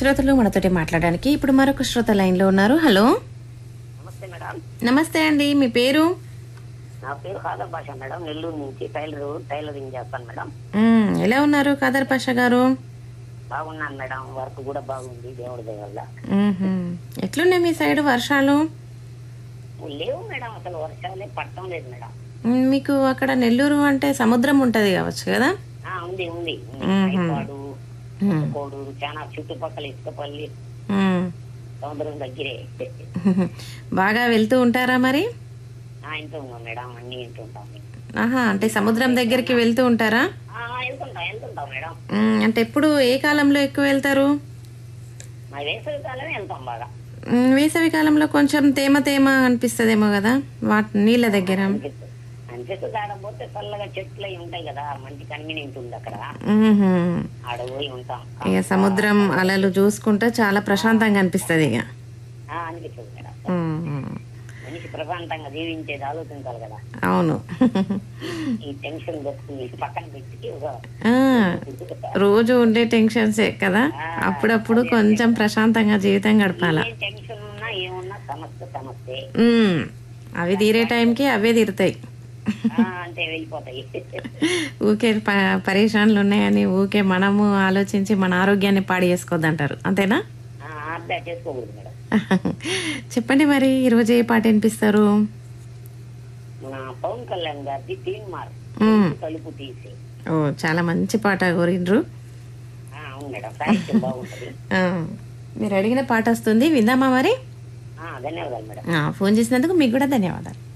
శ్రోతలు మనతోటి మాట్లాడడానికి ఇప్పుడు మరొక శ్రోత లైన్ లో ఉన్నారు హలో నమస్తే మేడం నమస్తే అండి మీ పేరు నా పేరు ఖాదర్ భాష మేడం నెల్లూరు నుంచి టైలర్ టైలరింగ్ చేస్తాను మేడం మ్మ్, ఎలా ఉన్నారు కాదర్ పాషా గారు బాగున్నాను మేడం వర్క్ కూడా బాగుంది దేవుడి దయ వల్ల మ్మ్హ్మ్. ఎట్లున్నాయి మీ సైడ్ వర్షాలు లేవు మేడం అసలు వర్షాలే పట్టడం లేదు మేడం మ్మ్, మీకు అక్కడ నెల్లూరు అంటే సముద్రం ఉంటది కావచ్చు కదా ఆ ఉంది ఉంది ఉంది. మ్మ్. హైపాడు మ్మ్. కోడూరు చాలా చుట్టుపక్కల ఇసుకపల్లి మ్మ్. సముద్రం దగ్గరే బాగా వెళ్తూ ఉంటారా మరి ఆ, ఇంటూ ఉన్నాం మేడం అన్ని ఇంటూ ఉంటాం ఆహా అంటే సముద్రం దగ్గరికి వెళ్తూ ఉంటారా ఆ, వెళ్తుంటాం వెళ్తుంటాం మేడం మ్మ్, అంటే ఎప్పుడు ఏ కాలంలో ఎక్కువ వెళ్తారు మా వేసవి కాలమే వెళ్తాం బాగా మ్మ్, వేసవి కాలంలో కొంచెం తేమ తేమ అనిపిస్తదేమో కదా వాటి నీళ్ళ దగ్గర అనిపిస్తుంది ఆడ పోతే చల్లగా చెట్లు అయి ఉంటాయి కదా మంచి కన్వీనియంట్ ఉంది అక్కడ మ్మ్హ్మ్. ఆడ పోయి ఉంటాం ఇక సముద్రం అలలు చూసుకుంటే చాలా ప్రశాంతంగా అనిపిస్తుంది ఇక ఆ, అనిపిస్తుంది మేడం మ్మ్. మనిషి ప్రశాంతంగా జీవించేది ఆలోచించాలి కదా అవును ఈ టెన్షన్ దొరుకుతుంది పక్కన పెట్టి ఒక ఆ, రోజు ఉండే టెన్షన్సే కదా అప్పుడప్పుడు కొంచెం ప్రశాంతంగా జీవితం గడపాల ఏ టెన్షన్ ఉన్నా ఏమున్నా సమస్య సమస్య మ్మ్. అవి తీరే టైంకి అవే తీరుతాయి ఆ, అంటే వెళ్ళిపోతాయి ఊకే ప- పరేషాన్లు ఉన్నాయని ఊకే మనము ఆలోచించి మన ఆరోగ్యాన్ని పాడు చేసుకోవద్దంటారు అంతేనా ఆ, అర్థం చేసుకోకూడదు మేడం చెప్పండి మరి ఈరోజు ఏ పాట వినిపిస్తారు మన పవన్ కళ్యాణ్ గారిది తీన్ మార్ మ్మ్. తలుపు తీసి ఓ చాలా మంచి పాట కోరిండ్రు ఆ, అవును మేడం సాహిత్యం బాగుంటది ఆ, మీరు అడిగిన పాట వస్తుంది విందామా మరి ఆ, ధన్యవాదాలు మేడం ఆ, ఫోన్ చేసినందుకు మీకు కూడా ధన్యవాదాలు